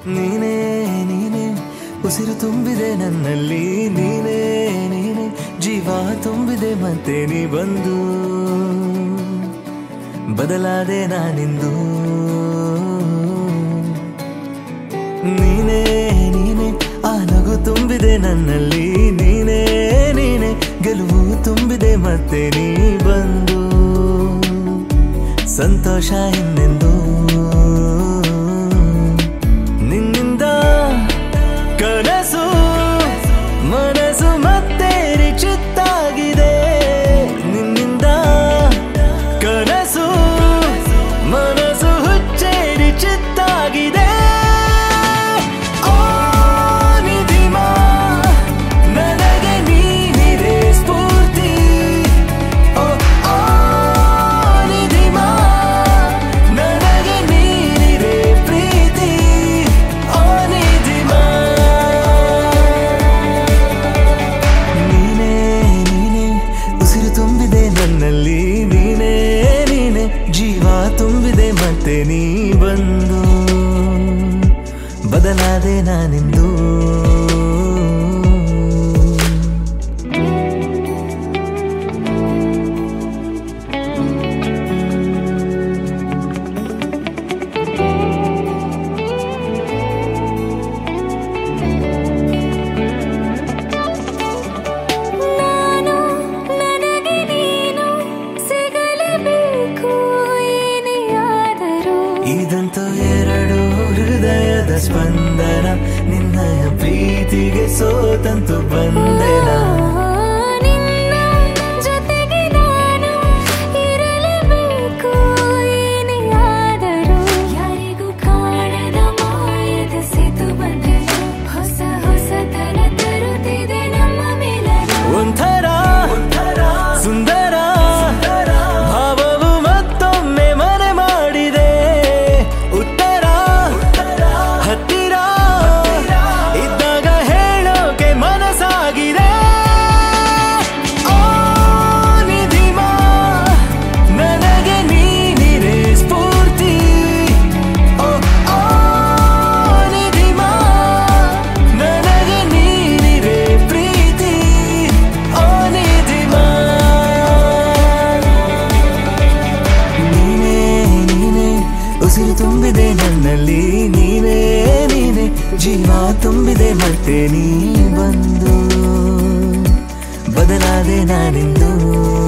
ನೀನೇ ನೀನೇ ಉಸಿರು ತುಂಬಿದೆ ನನ್ನಲ್ಲಿ ನೀನೇ ನೀನೇ ಜೀವ ತುಂಬಿದೆ ಮತ್ತೆ ನೀ ಬಂದು ಬದಲಾದೆ ನಾನಿಂದು ನೀನೇ ನೀನೇ ಆ ನಗು ತುಂಬಿದೆ ನನ್ನಲ್ಲಿ ನೀನೇ ನೀನೇ ಗೆಲುವು ತುಂಬಿದೆ ಮತ್ತೆ ನೀ ಬಂದು ಸಂತೋಷ ಇನ್ನೆಂದು ನಿನ್ನಿಂದ ಕನಸು ಮನಸ್ಸು ಮತ್ತೆ ಚಿತ್ತಾಗಿದೆ ನಿನ್ನಿಂದ ಕನಸು ಮನಸ್ಸು ಹುಚ್ಚೇರಿ ಚಿತ್ತಾಗಿದೆ ಓ ನಿಧಿಮಾ ನನಗೆ ನೀನಿದೆ ಸ್ಫೂರ್ತಿ ಓ ಓ ನಿಧಿಮಾ ನನಗೆ ನೀನಿದೆ ಪ್ರೀತಿ ಓ ನಿಧಿಮಾ ನೀನೇ ನೀನೇ ಉಸಿರು ತುಂಬಿದೆ ನನ್ನಲ್ಲಿ ನೀನೇ ನೀನೇ ಜೀವ ತುಂಬಿದೆ ಮತ್ತೆ ನೀ ಬಂದು ಬದಲಾದೆ ನಾನಿಂದು ನಾನು ನನಗೆ ನೀನು ಸಿಗಲೇಬೇಕು ಏನೇ ಆದರೂ ಇದಂತೂ ಎರಡು ಹೃದಯದ ಸ್ಪಂದನ ನಿನ್ನಯ ಪ್ರೀತಿಗೆ ಸೋತಂತು ಬಂದೆನ ನಿನ್ನ ಜೊತೆಗೆ ನಾನು ಇರಲೇಬೇಕು ಏನೇ ಆದರೂ ಯಾರಿಗೂ ಕಾಣದ ಮಾಯದ ಸೇತು ಬಂಧನ ಹೊಸ ಹೊಸತನ ತರುತ್ತಿದೆ ನಮ್ಮ ಮೇಲನ ಒಂಥರ ಸುಂದರ ಭಾವವು ಮತ್ತೊಮ್ಮೆ ಮನೆ ಮಾಡಿದೆ ಉತ್ತರ ಹತ್ತಿರ ಇದ್ದಾಗ ಹೇಳೋಕೆ ಮನಸ್ಸಾಗಿದೆ ಓ ನಿಧಿಮಾ ನನಗೆ ನೀನಿರೆ ಸ್ಫೂರ್ತಿ ಓ ಓ ನಿಧಿಮಾ ನನಗೆ ನೀನಿರೆ ಪ್ರೀತಿ ಓ ನಿಧಿಮಾ ನೀನೇ ನೀನೇ ಉಸಿರು ತುಂಬಿದೆ ನನ್ನಲ್ಲಿ ನೀನೇ ನೀನೇ ಜೀವ ತುಂಬಿದೆ ಮತ್ತೆ ನೀ ಬಂದು ಬದಲಾದೆ ನಾನಿಂದು